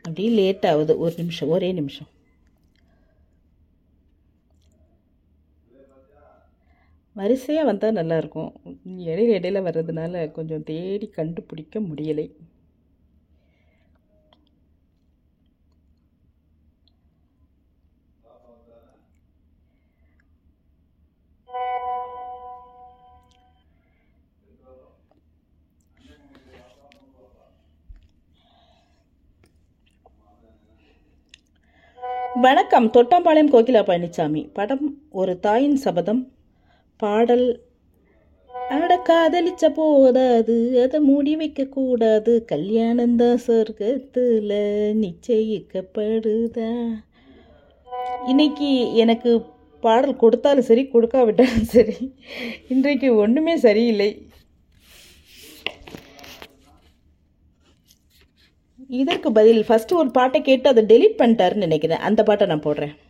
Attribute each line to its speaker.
Speaker 1: அப்படியே லேட் ஆகுது ஒரு நிமிஷம் ஒரே நிமிஷம் வரிசையாக வந்தால் நல்லாயிருக்கும் இடையில இடையில வர்றதுனால கொஞ்சம் தேடி கண்டுபிடிக்க முடியலை வணக்கம் தொட்டாம்பாளையம் கோகிலா பழனிசாமி படம் ஒரு தாயின் சபதம் பாடல் அட காதலிச்ச போதாது அதை மூடி வைக்க கூடாது கல்யாணந்தான் சொர்க்கத்தில் நிச்சயிக்கப்படுதா இன்னைக்கு எனக்கு பாடல் கொடுத்தாலும் சரி கொடுக்காவிட்டாலும் சரி இன்றைக்கு ஒன்றுமே சரியில்லை இதற்கு பதில் ஃபஸ்ட்டு ஒரு பாட்டை கேட்டு அதை டெலீட் பண்ணிட்டாருன்னு நினைக்கிறேன் அந்த பாட்டை நான் போடுறேன்